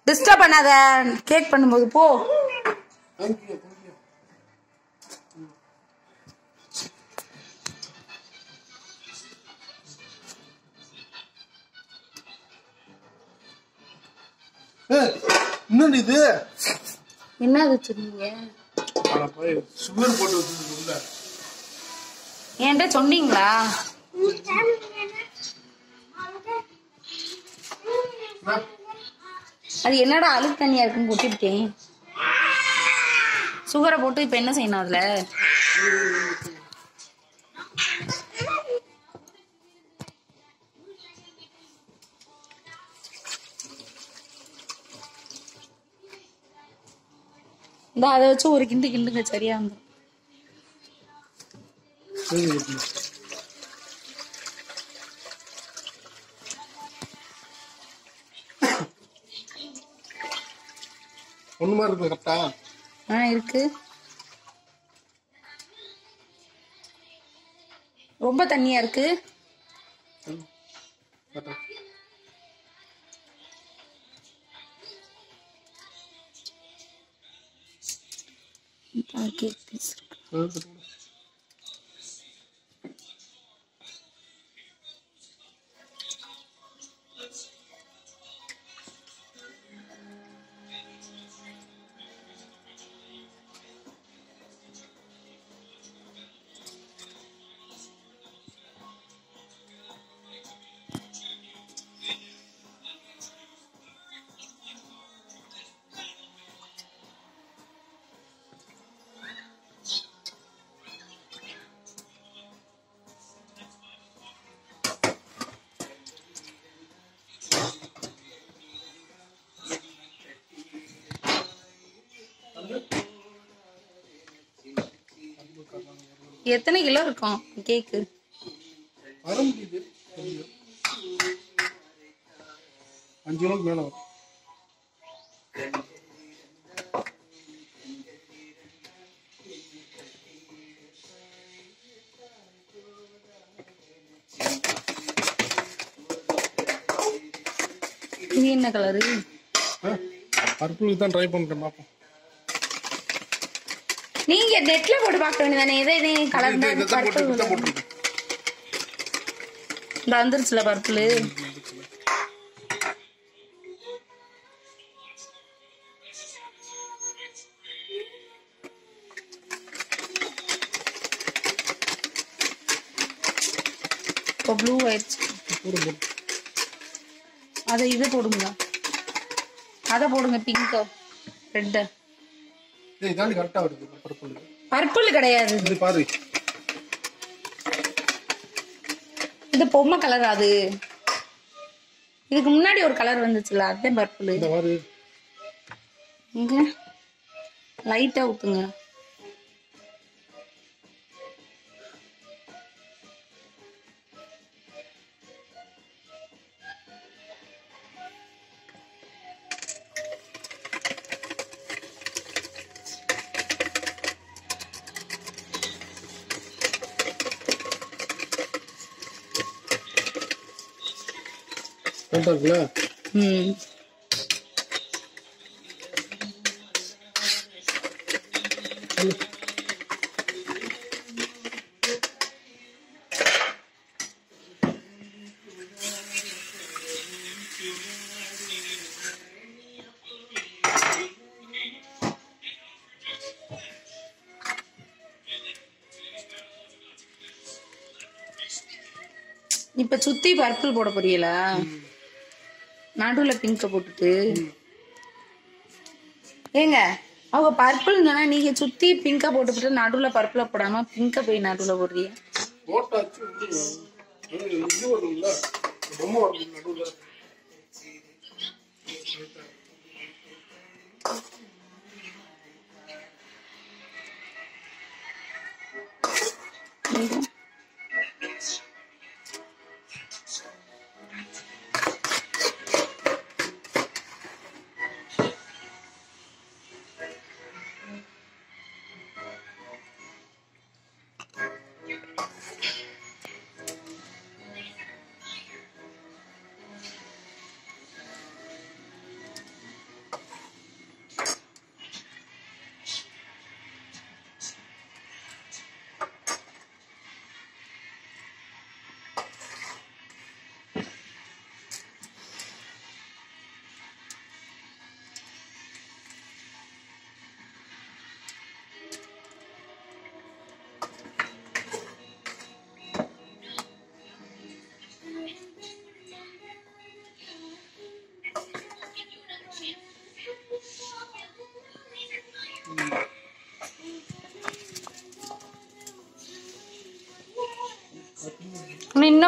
Disturb பண்ணாத cake பண்ணும்போது போ தேங்க்யூ தேங்க்யூ இன்னும் இது என்ன அது சொன்னீங்க ஆனா போய் சுகர் போட்டு வச்சிருக்கு உள்ள என்கிட்ட சொன்னீங்களா அது என்னடா அழுக்கு தண்ணியா இருக்குன்னு கொட்டிவிட்டேன் சுகரை போட்டு இப்ப என்ன செய்யணும் அதுல இந்த அதை வச்சு ஒரு கிண்டு கிண்டுங்க சரியா வந்துடும் சரி, ஓகே. ஒண்ணு மாதிரி இருக்கு கரெக்டா ஆ இருக்கு ரொம்ப தண்ணியா இருக்கு கரெக்டா கேக் பீஸ் எத்தனை கிலோ இருக்கும் கேக்கு வர முடியுது கொஞ்சம். அஞ்சு கிலோக்கு மேல வரும் இது என்ன கலரு பர்பிளுக்கு தான் ட்ரை பண்றேன் பார்ப்போம் நீங்க நெட்ல போட்டு பார்க்க வேண்டியதானே எதை எதையும் கலர் இதை- இதை தான் போட்டு இதை பர்பிள் போட்டுருக்கேன் இந்த வந்துருச்சுல பர்பிள் இப்போ ப்ளூ ஆயிடுச்சு போடு போடு அதை இதை போடுங்க அதை போடுங்க பிங்க் ரெட் ஏய் இதாண்டி கரெக்டா வருது பர்பிள் பர்பிள் கிடையாது இது பாரு இது பொம்மை கலர் அது இதுக்கு முன்னாடி ஒரு கலர் வந்துச்சுல அதுதான் பர்பிள் இந்த பாரு இங்க லைட்டா ஊத்துங்க கரெக்டா இருக்குல்ல ம் இப்ப சுத்தி பர்பிள் போட போறீங்களா நடுவுல பிங்க போட்டுட்டு ஏங்க அவங்க பர்பிள் சொன்னா நீங்க சுத்தி பிங்கா போட்டுவிட்டு நடுவுல பர்பிள போடாம பிங்க போய் நடுவுல போடுறீங்க போட்டாச்சு இது இது இது வரும்ல பொம்மை வரும் நடுவுல இது.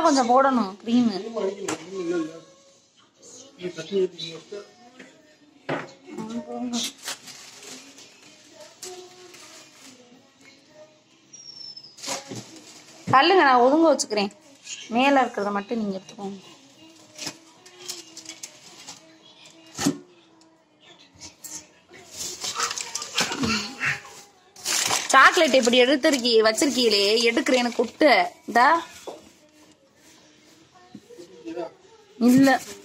கொஞ்சம் போடணும் க்ரீம் நீ வாங்கிக்கணும் ஒண்ணும் இல்ல இல்ல நீ தண்ணி ஊத்தி வச்சா தள்ளுங்க நான் ஒதுங்க வச்சுக்கிறேன் மேல இருக்கிறத மட்டும் நீங்க எடுத்துக்கோங்க சாக்லேட் இப்படி எடுத்திருக்கீ வச்சிருக்கீங்களே எடுக்கிறேன்னு குட்டு இந்தா இல்ல